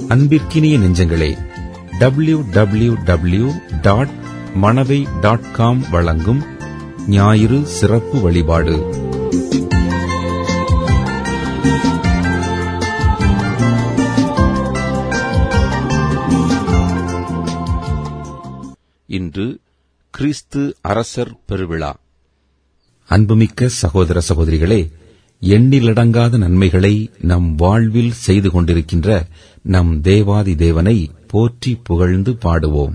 அன்பிற்கினிய நெஞ்சங்களே W W W dot Manavai dot com வழங்கும் ஞாயிறு சிறப்பு வழிபாடு இன்று கிறிஸ்து அரசர் பெருவிழா அன்புமிக்க சகோதர சகோதரிகளே எண்ணிலடங்காத நன்மைகளை நம் வாழ்வில் செய்து கொண்டிருக்கின்ற நம் தேவாதி தேவனை போற்றி புகழ்ந்து பாடுவோம்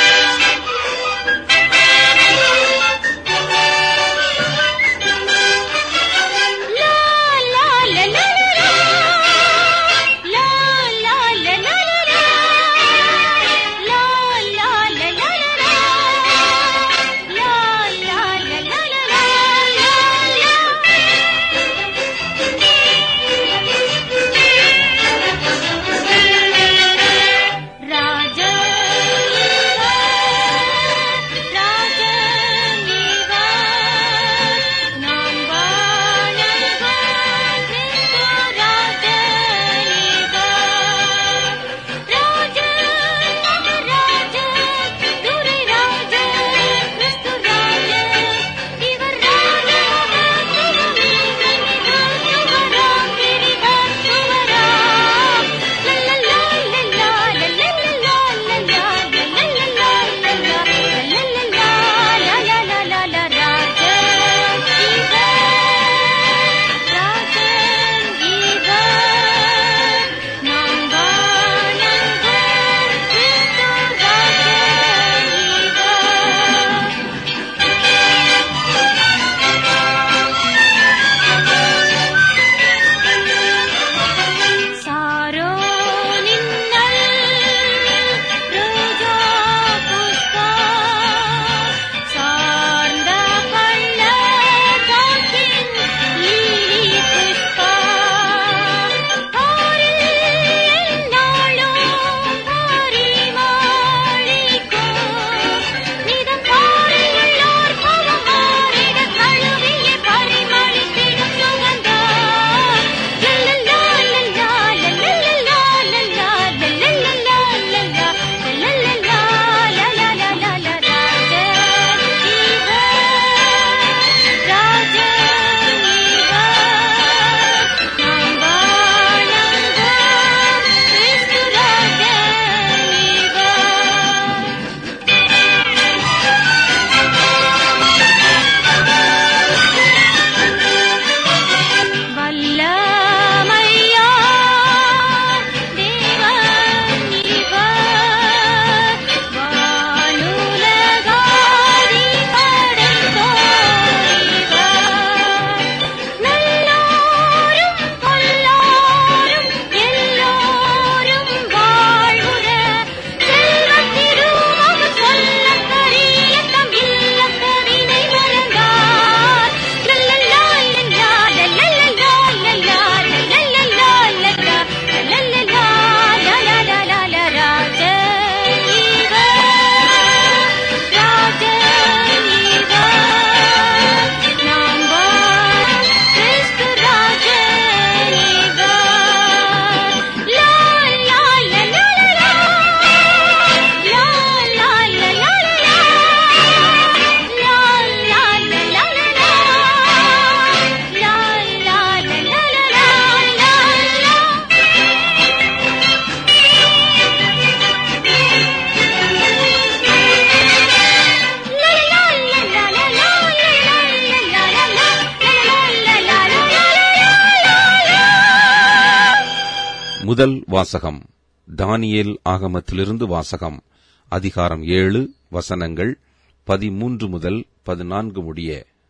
முதல் வாசகம் தானியேல் ஆகமத்திலிருந்து வாசகம் அதிகாரம் ஏழு வசனங்கள் பதிமூன்று முதல் பதினான்கு முடிய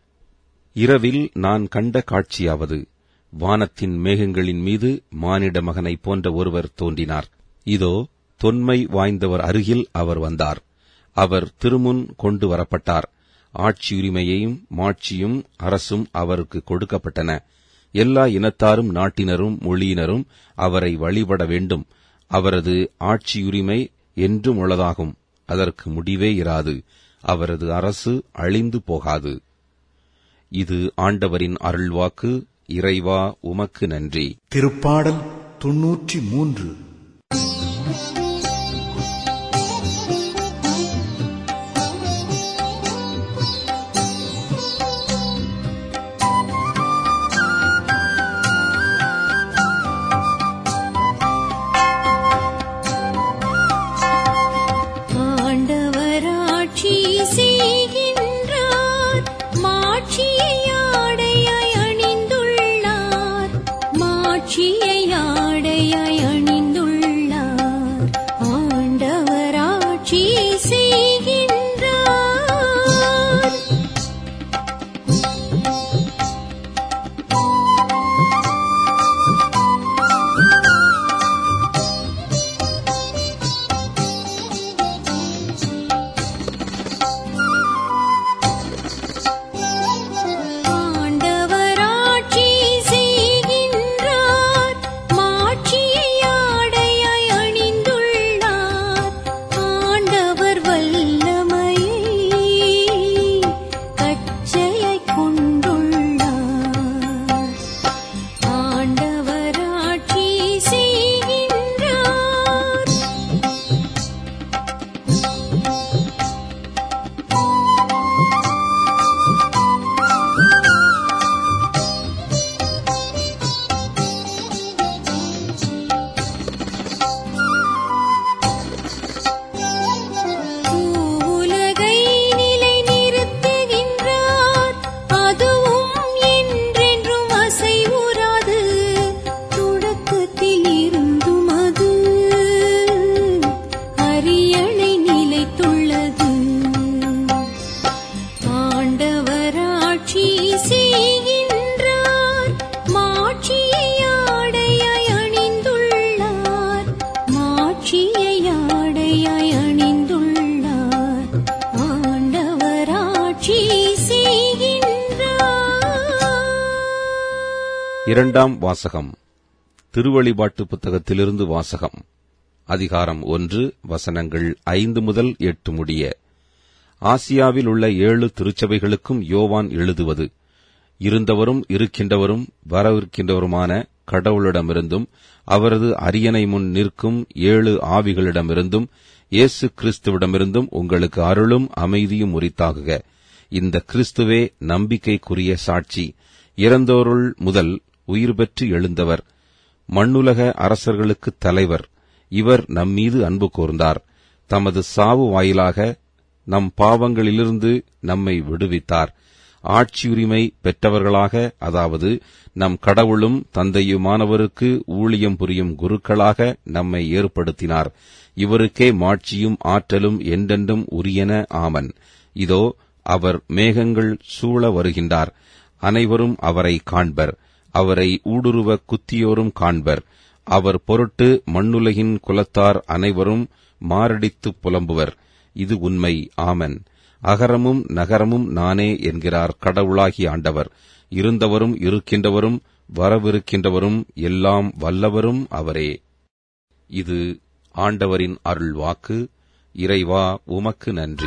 இரவில் நான் கண்ட காட்சியாவது வானத்தின் மேகங்களின் மீது மானிட மகனைப் போன்ற ஒருவர் தோன்றினார் இதோ தொன்மை வாய்ந்தவர் அருகில் அவர் வந்தார் அவர் திருமுன் கொண்டு வரப்பட்டார் ஆட்சியுரிமையையும் மாட்சியும் அரசும் அவருக்கு கொடுக்கப்பட்டன எல்லா இனத்தாரும் நாட்டினரும் மொழியினரும் அவரை வழிபட வேண்டும் அவரது ஆட்சியுரிமை என்றும் உள்ளதாகும் அதற்கு முடிவே இராது அவரது அரசு அழிந்து போகாது இது ஆண்டவரின் அருள்வாக்கு இறைவா உமக்கு நன்றி திருப்பாடல் தொன்னூற்றி மூன்று இரண்டாம் வாசகம் திருவழிபாட்டு புத்தகத்திலிருந்து வாசகம் அதிகாரம் ஒன்று வசனங்கள் ஐந்து முதல் எட்டு முடிய ஆசியாவில் உள்ள ஏழு திருச்சபைகளுக்கும் யோவான் எழுதுவது இருந்தவரும் இருக்கின்றவரும் வரவிருக்கின்றவருமான கடவுளிடமிருந்தும் அவரது அரியணை முன் நிற்கும் ஏழு ஆவிகளிடமிருந்தும் இயேசு கிறிஸ்துவிடமிருந்தும் உங்களுக்கு அருளும் அமைதியும் உரித்தாகுக இந்த கிறிஸ்துவே நம்பிக்கைக்குரிய சாட்சி இறந்தோருள் முதல் உயிர் பெற்று எழுந்தவர் மண்ணுலக அரசர்களுக்கு தலைவர் இவர் நம்மீது அன்பு கூர்ந்தார் தமது சாவு வாயிலாக நம் பாவங்களிலிருந்து நம்மை விடுவித்தார் ஆட்சியுரிமை பெற்றவர்களாக அதாவது நம் கடவுளும் தந்தையுமானவருக்கு ஊழியம் புரியும் குருக்களாக நம்மை ஏற்படுத்தினார் இவருக்கே மாட்சியும் ஆற்றலும் என்றென்றும் உரியன ஆமன் இதோ அவர் மேகங்கள் சூழ வருகின்றார் அனைவரும் அவரை காண்பர் அவரை ஊடுருவ குத்தியோரும் காண்பர் அவர் பொருட்டு மண்ணுலகின் குலத்தார் அனைவரும் மாரடித்து புலம்புவர் இது உண்மை ஆமன் அகரமும் நகரமும் நானே என்கிறார் கடவுளாகி ஆண்டவர் இருந்தவரும் இருக்கின்றவரும் வரவிருக்கின்றவரும் எல்லாம் வல்லவரும் அவரே இது ஆண்டவரின் அருள் வாக்கு இறைவா உமக்கு நன்றி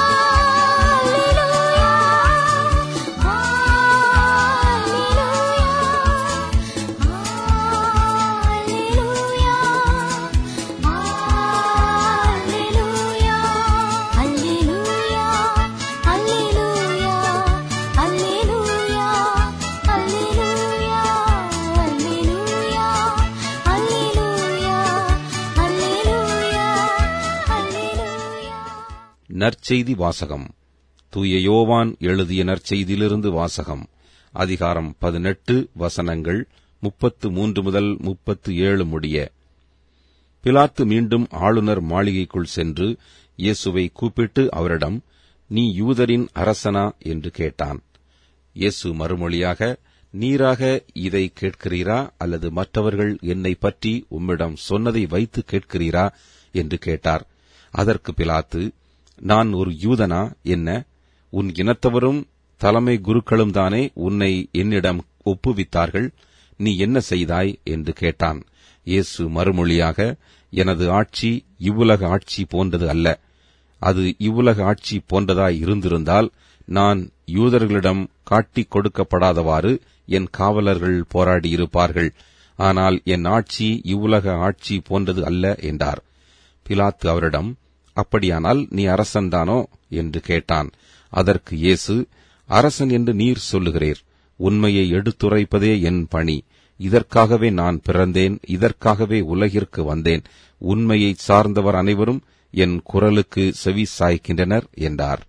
நற்செய்தி வாசகம் தூய யோவான் எழுதிய நற்செய்தியிலிருந்து வாசகம் அதிகாரம் பதினெட்டு வசனங்கள் முப்பத்து மூன்று முதல் முப்பத்து ஏழு முடிய பிலாத்து மீண்டும் ஆளுநர் மாளிகைக்குள் சென்று இயேசுவை கூப்பிட்டு அவரிடம் நீ யூதரின் அரசனா என்று கேட்டான் இயேசு மறுமொழியாக நீராக இதை கேட்கிறீரா அல்லது மற்றவர்கள் என்னை பற்றி உம்மிடம் சொன்னதை வைத்து கேட்கிறீரா என்று கேட்டார் அதற்கு பிலாத்து நான் ஒரு யூதனா என்ன உன் இனத்தவரும் தலைமை குருக்களும் தானே உன்னை என்னிடம் ஒப்புவித்தார்கள் நீ என்ன செய்தாய் என்று கேட்டான் இயேசு மறுமொழியாக எனது ஆட்சி இவ்வுலக ஆட்சி போன்றது அல்ல அது இவ்வுலக ஆட்சி போன்றதாய் இருந்திருந்தால் நான் யூதர்களிடம் காட்டிக் கொடுக்கப்படாதவாறு என் காவலர்கள் போராடியிருப்பார்கள் ஆனால் என் ஆட்சி இவ்வுலக ஆட்சி போன்றது அல்ல என்றார் பிலாத்து அவரிடம் அப்படியானால் நீ அரசன்தானோ என்று கேட்டான் அதற்கு இயேசு அரசன் என்று நீர் சொல்லுகிறீர் உண்மையை எடுத்துரைப்பதே என் பணி இதற்காகவே நான் பிறந்தேன் இதற்காகவே உலகிற்கு வந்தேன் உண்மையை சார்ந்தவர் அனைவரும் என் குரலுக்கு செவி சாய்க்கின்றனர் என்றார்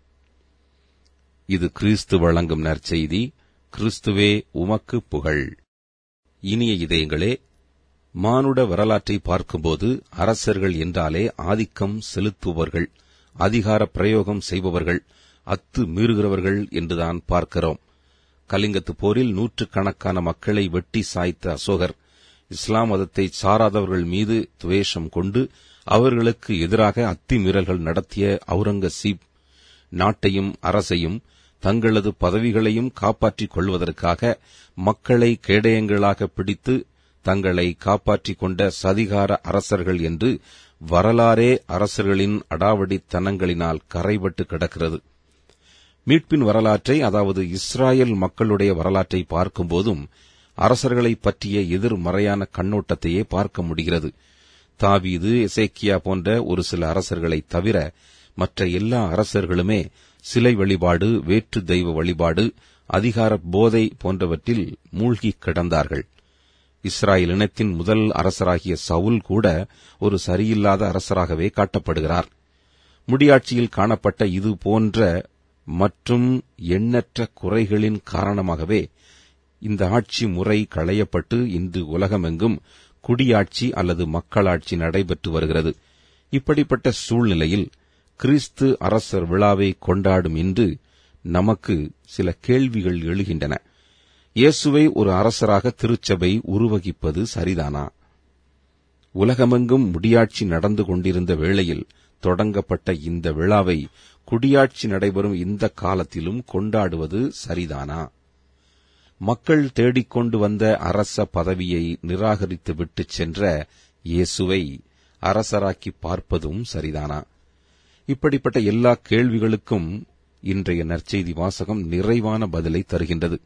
இது கிறிஸ்து வழங்கும் நற்செய்தி கிறிஸ்துவே உமக்கு புகழ் இனிய இதயங்களே மானுட வரலாற்றை பார்க்கும்போது அரசர்கள் என்றாலே ஆதிக்கம் செலுத்துபவர்கள் அதிகார பிரயோகம் செய்பவர்கள் அத்து மீறுகிறவர்கள் என்றுதான் பார்க்கிறோம் கலிங்கத்து போரில் நூற்றுக்கணக்கான மக்களை வெட்டி சாய்த்த அசோகர் இஸ்லாம் மதத்தை சாராதவர்கள் மீது துவேஷம் கொண்டு அவர்களுக்கு எதிராக அத்துமீறல்கள் நடத்திய அவுரங்கசீப் நாட்டையும் அரசையும் தங்களது பதவிகளையும் காப்பாற்றிக் கொள்வதற்காக மக்களை கேடயங்களாக பிடித்து தங்களை காப்பாற்றிக் கொண்ட சதிகார அரசர்கள் என்று வரலாறே அரசர்களின் அடாவடித்தனங்களினால் கரைபட்டு கிடக்கிறது மீட்பின் வரலாற்றை அதாவது இஸ்ராயல் மக்களுடைய வரலாற்றை பார்க்கும்போதும் அரசர்களை பற்றிய எதிர்மறையான கண்ணோட்டத்தையே பார்க்க முடிகிறது தாவீது எசேக்கியா போன்ற ஒரு சில அரசர்களை தவிர மற்ற எல்லா அரசர்களுமே சிலை வழிபாடு வேற்று தெய்வ வழிபாடு அதிகார போதை போன்றவற்றில் மூழ்கிக் கிடந்தார்கள் இஸ்ராயல் இனத்தின் முதல் அரசராகிய சவுல் கூட ஒரு சரியில்லாத அரசராகவே காட்டப்படுகிறார் முடியாட்சியில் காணப்பட்ட இது போன்ற மற்றும் எண்ணற்ற குறைகளின் காரணமாகவே இந்த ஆட்சி முறை களையப்பட்டு இன்று உலகமெங்கும் குடியாட்சி அல்லது மக்களாட்சி நடைபெற்று வருகிறது இப்படிப்பட்ட சூழ்நிலையில் கிறிஸ்து அரசர் விழாவை கொண்டாடும் இன்று நமக்கு சில கேள்விகள் எழுகின்றன இயேசுவை ஒரு அரசராக திருச்சபை உருவகிப்பது சரிதானா உலகமெங்கும் முடியாட்சி நடந்து கொண்டிருந்த வேளையில் தொடங்கப்பட்ட இந்த விழாவை குடியாட்சி நடைபெறும் இந்த காலத்திலும் கொண்டாடுவது சரிதானா மக்கள் தேடிக்கொண்டு வந்த அரச பதவியை நிராகரித்து விட்டுச் சென்ற இயேசுவை அரசராக்கி பார்ப்பதும் சரிதானா இப்படிப்பட்ட எல்லா கேள்விகளுக்கும் இன்றைய நற்செய்தி வாசகம் நிறைவான பதிலை தருகின்றது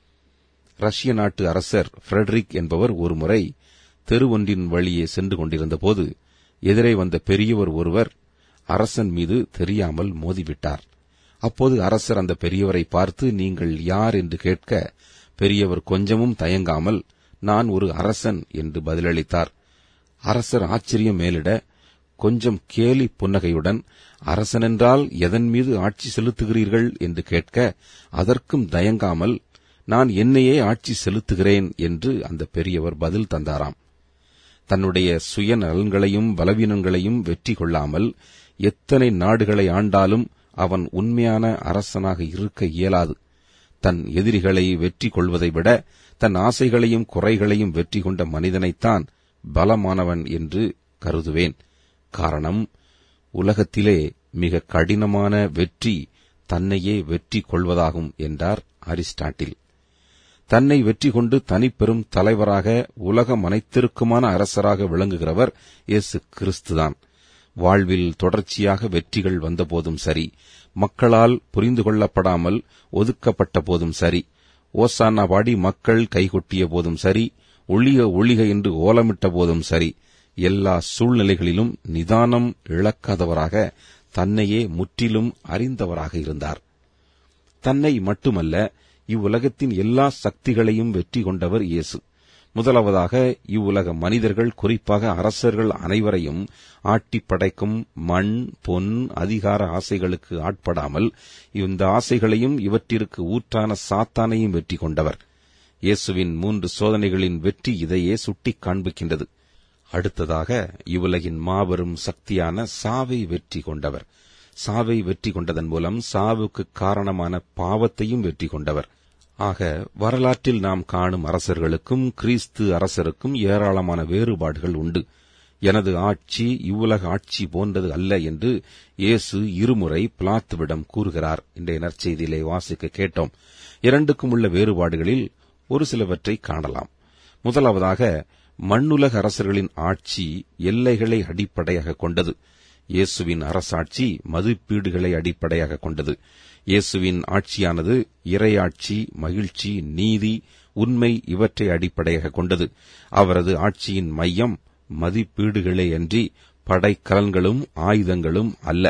ரஷ்ய நாட்டு அரசர் ஃபிரெடரிக் என்பவர் ஒருமுறை தெரு ஒன்றின் வழியே சென்று கொண்டிருந்தபோது எதிரே வந்த பெரியவர் ஒருவர் அரசன் மீது தெரியாமல் மோதிவிட்டார் அப்போது அரசர் அந்த பெரியவரை பார்த்து நீங்கள் யார் என்று கேட்க பெரியவர் கொஞ்சமும் தயங்காமல் நான் ஒரு அரசன் என்று பதிலளித்தார் அரசர் ஆச்சரியம் மேலிட கொஞ்சம் கேலி புன்னகையுடன் அரசனென்றால் எதன் மீது ஆட்சி செலுத்துகிறீர்கள் என்று கேட்க அதற்கும் தயங்காமல் நான் என்னையே ஆட்சி செலுத்துகிறேன் என்று அந்த பெரியவர் பதில் தந்தாராம் தன்னுடைய சுயநலன்களையும் பலவீனங்களையும் வெற்றி கொள்ளாமல் எத்தனை நாடுகளை ஆண்டாலும் அவன் உண்மையான அரசனாக இருக்க இயலாது தன் எதிரிகளை வெற்றி கொள்வதை விட தன் ஆசைகளையும் குறைகளையும் வெற்றி கொண்ட மனிதனைத்தான் பலமானவன் என்று கருதுவேன் காரணம் உலகத்திலே மிக கடினமான வெற்றி தன்னையே வெற்றி கொள்வதாகும் என்றார் அரிஸ்டாட்டில் தன்னை வெற்றி கொண்டு தனிப்பெரும் தலைவராக உலகம் அனைத்திற்குமான அரசராக விளங்குகிறவர் இயேசு கிறிஸ்துதான் வாழ்வில் தொடர்ச்சியாக வெற்றிகள் வந்தபோதும் சரி மக்களால் புரிந்து கொள்ளப்படாமல் ஒதுக்கப்பட்ட போதும் சரி ஓசானா பாடி மக்கள் கைகொட்டிய போதும் சரி ஒளிக ஒளிக என்று ஓலமிட்ட போதும் சரி எல்லா சூழ்நிலைகளிலும் நிதானம் இழக்காதவராக தன்னையே முற்றிலும் அறிந்தவராக இருந்தார் தன்னை மட்டுமல்ல இவ்வுலகத்தின் எல்லா சக்திகளையும் வெற்றி கொண்டவர் இயேசு முதலாவதாக இவ்வுலக மனிதர்கள் குறிப்பாக அரசர்கள் அனைவரையும் ஆட்டி படைக்கும் மண் பொன் அதிகார ஆசைகளுக்கு ஆட்படாமல் இந்த ஆசைகளையும் இவற்றிற்கு ஊற்றான சாத்தானையும் வெற்றி கொண்டவர் இயேசுவின் மூன்று சோதனைகளின் வெற்றி இதையே சுட்டிக் காண்பிக்கின்றது அடுத்ததாக இவ்வுலகின் மாபெரும் சக்தியான சாவை வெற்றி கொண்டவர் சாவை வெற்றி கொண்டதன் மூலம் சாவுக்கு காரணமான பாவத்தையும் வெற்றி கொண்டவர் ஆக வரலாற்றில் நாம் காணும் அரசர்களுக்கும் கிறிஸ்து அரசருக்கும் ஏராளமான வேறுபாடுகள் உண்டு எனது ஆட்சி இவ்வுலக ஆட்சி போன்றது அல்ல என்று இயேசு இருமுறை பிளாத்துவிடம் கூறுகிறார் இன்றைய நற்செய்தியிலே வாசிக்க கேட்டோம் இரண்டுக்கும் உள்ள வேறுபாடுகளில் ஒரு சிலவற்றை காணலாம் முதலாவதாக மண்ணுலக அரசர்களின் ஆட்சி எல்லைகளை அடிப்படையாக கொண்டது இயேசுவின் அரசாட்சி மதிப்பீடுகளை அடிப்படையாக கொண்டது இயேசுவின் ஆட்சியானது இறையாட்சி மகிழ்ச்சி நீதி உண்மை இவற்றை அடிப்படையாக கொண்டது அவரது ஆட்சியின் மையம் மதிப்பீடுகளே அன்றி படைக்கலன்களும் ஆயுதங்களும் அல்ல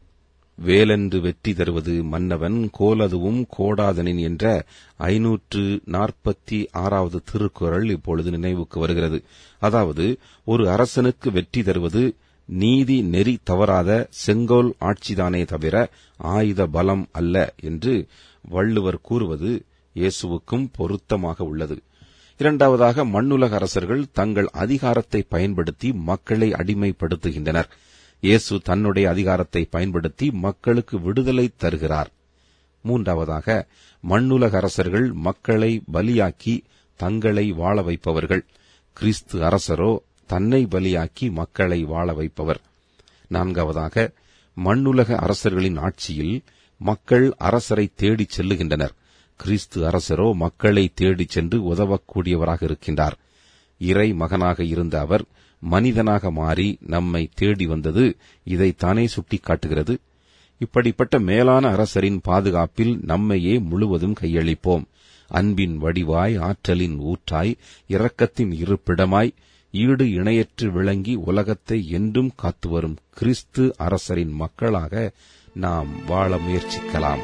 வேலென்று வெற்றி தருவது மன்னவன் கோலதுவும் கோடாதனின் என்ற ஐநூற்று நாற்பத்தி ஆறாவது திருக்குறள் இப்பொழுது நினைவுக்கு வருகிறது அதாவது ஒரு அரசனுக்கு வெற்றி தருவது நீதி நெறி தவறாத செங்கோல் ஆட்சிதானே தவிர ஆயுத பலம் அல்ல என்று வள்ளுவர் கூறுவது இயேசுவுக்கும் பொருத்தமாக உள்ளது இரண்டாவதாக மண்ணுலக அரசர்கள் தங்கள் அதிகாரத்தை பயன்படுத்தி மக்களை அடிமைப்படுத்துகின்றனர் இயேசு தன்னுடைய அதிகாரத்தை பயன்படுத்தி மக்களுக்கு விடுதலை தருகிறார் மூன்றாவதாக மண்ணுலக அரசர்கள் மக்களை பலியாக்கி தங்களை வாழ வைப்பவர்கள் கிறிஸ்து அரசரோ தன்னை பலியாக்கி மக்களை வாழ வைப்பவர் நான்காவதாக மண்ணுலக அரசர்களின் ஆட்சியில் மக்கள் அரசரை தேடிச் செல்லுகின்றனர் கிறிஸ்து அரசரோ மக்களை தேடிச் சென்று உதவக்கூடியவராக இருக்கின்றார் இறை மகனாக இருந்த அவர் மனிதனாக மாறி நம்மை தேடி வந்தது இதைத்தானே சுட்டிக்காட்டுகிறது இப்படிப்பட்ட மேலான அரசரின் பாதுகாப்பில் நம்மையே முழுவதும் கையளிப்போம் அன்பின் வடிவாய் ஆற்றலின் ஊற்றாய் இரக்கத்தின் இருப்பிடமாய் ஈடு இணையற்று விளங்கி உலகத்தை என்றும் காத்து வரும் கிறிஸ்து அரசரின் மக்களாக நாம் வாழ முயற்சிக்கலாம்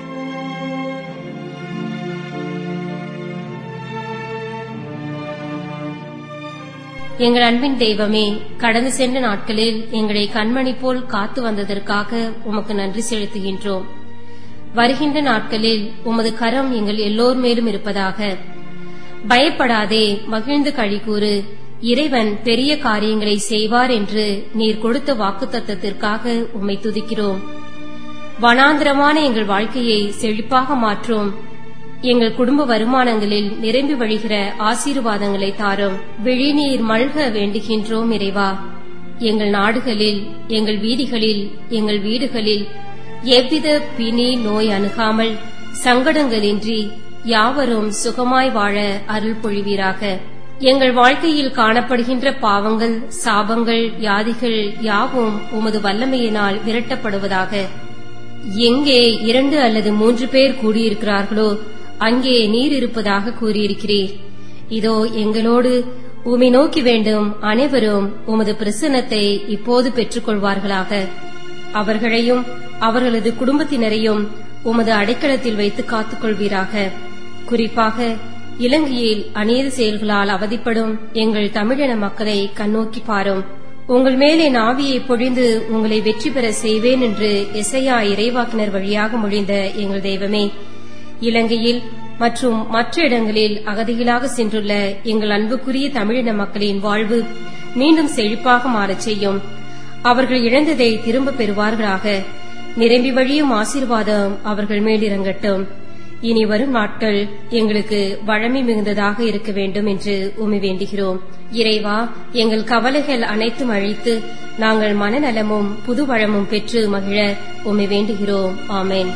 எங்கள் அன்பின் தெய்வமே கடந்து சென்ற நாட்களில் எங்களை கண்மணி போல் காத்து வந்ததற்காக உமக்கு நன்றி செலுத்துகின்றோம் வருகின்ற நாட்களில் உமது கரம் எங்கள் எல்லோர் மேலும் இருப்பதாக பயப்படாதே மகிழ்ந்து கழிகூறு இறைவன் பெரிய காரியங்களை செய்வார் என்று நீர் கொடுத்த வாக்குத்தத்தத்திற்காக உம்மை துதிக்கிறோம் வனாந்திரமான எங்கள் வாழ்க்கையை செழிப்பாக மாற்றும் எங்கள் குடும்ப வருமானங்களில் நிரம்பி வழிகிற ஆசீர்வாதங்களை தாரும் விழிநீர் மல்க வேண்டுகின்றோம் இறைவா எங்கள் நாடுகளில் எங்கள் வீதிகளில் எங்கள் வீடுகளில் எவ்வித பிணி நோய் அணுகாமல் சங்கடங்களின்றி யாவரும் சுகமாய் வாழ அருள் பொழிவீராக எங்கள் வாழ்க்கையில் காணப்படுகின்ற பாவங்கள் சாபங்கள் வியாதிகள் யாவும் உமது வல்லமையினால் விரட்டப்படுவதாக எங்கே இரண்டு அல்லது மூன்று பேர் கூடியிருக்கிறார்களோ அங்கே நீர் இருப்பதாக கூறியிருக்கிறீர் இதோ எங்களோடு உமை நோக்கி வேண்டும் அனைவரும் உமது பிரசன்னத்தை இப்போது பெற்றுக்கொள்வார்களாக அவர்களையும் அவர்களது குடும்பத்தினரையும் உமது அடைக்கலத்தில் வைத்து காத்துக்கொள்வீராக குறிப்பாக இலங்கையில் அநீதி செயல்களால் அவதிப்படும் எங்கள் தமிழின மக்களை கண்ணோக்கி பாரும் உங்கள் மேலே நாவியை பொழிந்து உங்களை வெற்றி பெற செய்வேன் என்று எசையா இறைவாக்கினர் வழியாக மொழிந்த எங்கள் தெய்வமே இலங்கையில் மற்றும் மற்ற இடங்களில் அகதிகளாக சென்றுள்ள எங்கள் அன்புக்குரிய தமிழின மக்களின் வாழ்வு மீண்டும் செழிப்பாக மாறச் செய்யும் அவர்கள் இழந்ததை திரும்ப பெறுவார்களாக நிரம்பி வழியும் ஆசீர்வாதம் அவர்கள் மேலிறங்கட்டும் இனி வரும் நாட்கள் எங்களுக்கு வழமை மிகுந்ததாக இருக்க வேண்டும் என்று உமி வேண்டுகிறோம் இறைவா எங்கள் கவலைகள் அனைத்தும் அழித்து நாங்கள் மனநலமும் புது வளமும் பெற்று மகிழ உம்மை வேண்டுகிறோம் ஆமென்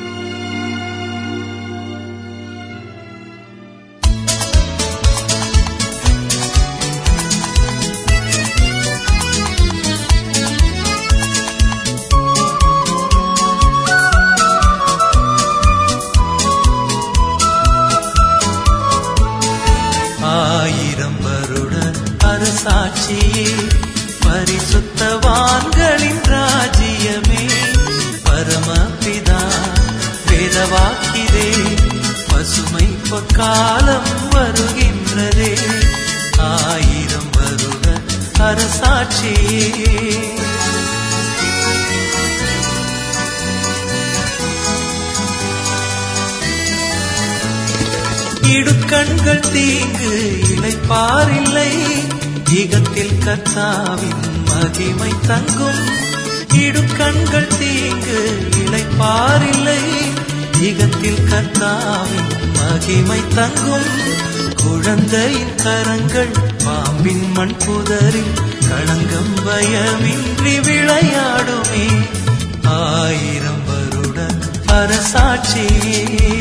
ஆயிரம் வருட அரசாட்சியே பரிசுத்தவான்களின் ராஜ்யமே பரமபிதா வேதவாக்கிதே பசுமை பொற்காலம் வருகின்றதே ஆயிரம் வருட அரசாட்சியே இடுக்கண்கள் தீங்கு இழைப்பாரில்லை ஈகத்தில் கர்த்தாவின் மகிமை தங்கும் இடுக்கண்கள் தீங்கு இழைப்பாரில்லை ஈகத்தில் கர்த்தாவின் மகிமை தங்கும் குழந்தையின் கரங்கள் பாம்பின் மண் புதரில் களங்கம் பயமின்றி விளையாடுமே ஆயிரம் வருட அரசாட்சியே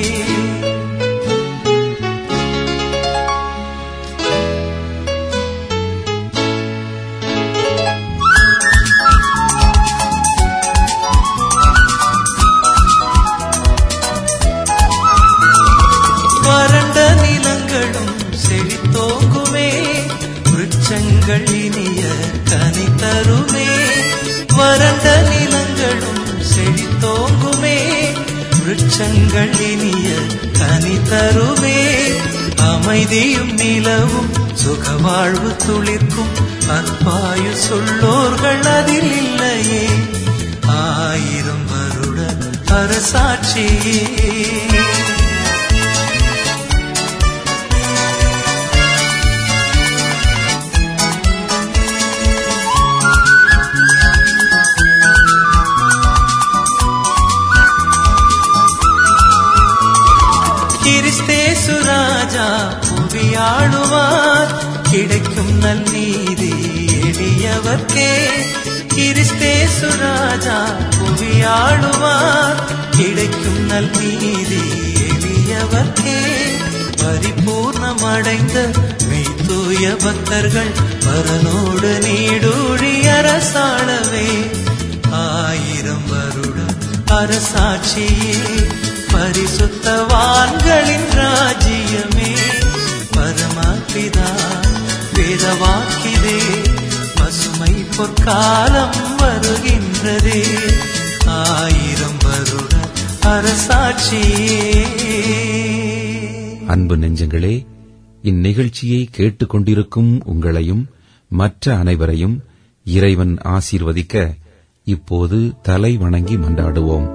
வறண்ட நிலங்களும் செழித்தோங்குமே விருட்சங்கள் இனிய கனி தருமே வறண்ட நிலங்களும் செழித்தோங்குமே விருட்சங்கள் இனிய கனி தருமே அமைதியும் நிலவும் சுகவாழ்வு துளிர்க்கும் அற்பாயு சொல்லோர்கள் அதில் இல்லையே ஆயிரம் வருட அரசாட்சியே கிறிஸ்தேசு ராஜா புவியாளுவார் கிடைக்கும் நல்நீதி எளியவர்க்கே கிறிஸ்தேசு ராஜா புவியாளுவார் கிடைக்கும் நல்நீதி எளியவர்க்கே பரிபூர்ணமடைந்த மெய்தூய பக்தர்கள் பரனோடு நீடூழி அரசாளவே ஆயிரம் வருட அரசாட்சியே பரிசுத்தவான்களின் ராஜ்யமே பரமாபிதா வேதவாக்கிதே பசுமை பொற்காலம் வருகின்றதே ஆயிரம் வருட அரசாட்சியே அன்பு நெஞ்சங்களே இந்நிகழ்ச்சியை கேட்டுக்கொண்டிருக்கும் உங்களையும் மற்ற அனைவரையும் இறைவன் ஆசீர்வதிக்க இப்போது தலை வணங்கி மன்றாடுவோம்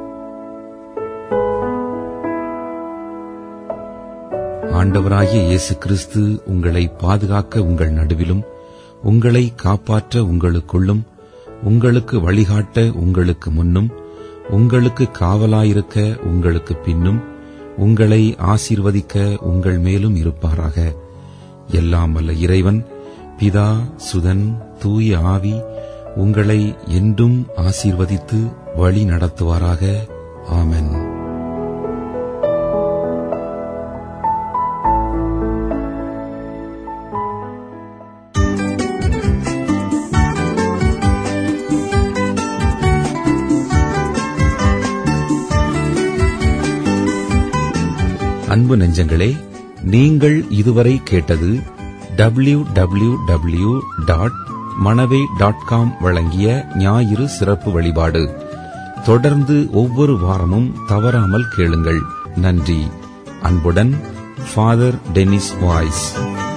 ஆண்டவராகிய இயேசு கிறிஸ்து உங்களை பாதுகாக்க உங்கள் நடுவிலும் உங்களை காப்பாற்ற உங்களுக்குள்ளும் உங்களுக்கு வழிகாட்ட உங்களுக்கு முன்னும் உங்களுக்கு காவலாயிருக்க உங்களுக்கு பின்னும் உங்களை ஆசீர்வதிக்க உங்கள் மேலும் இருப்பாராக எல்லாம் வல்ல இறைவன் பிதா சுதன் தூய ஆவி உங்களை என்றும் ஆசீர்வதித்து வழி நடத்துவாராக ஆமென் அன்பு நெஞ்சங்களே நீங்கள் இதுவரை கேட்டது W W W dot Manavai dot com வழங்கிய ஞாயிறு சிறப்பு வழிபாடு தொடர்ந்து ஒவ்வொரு வாரமும் தவறாமல் கேளுங்கள் நன்றி அன்புடன் ஃபாதர் டெனிஸ் வாய்ஸ்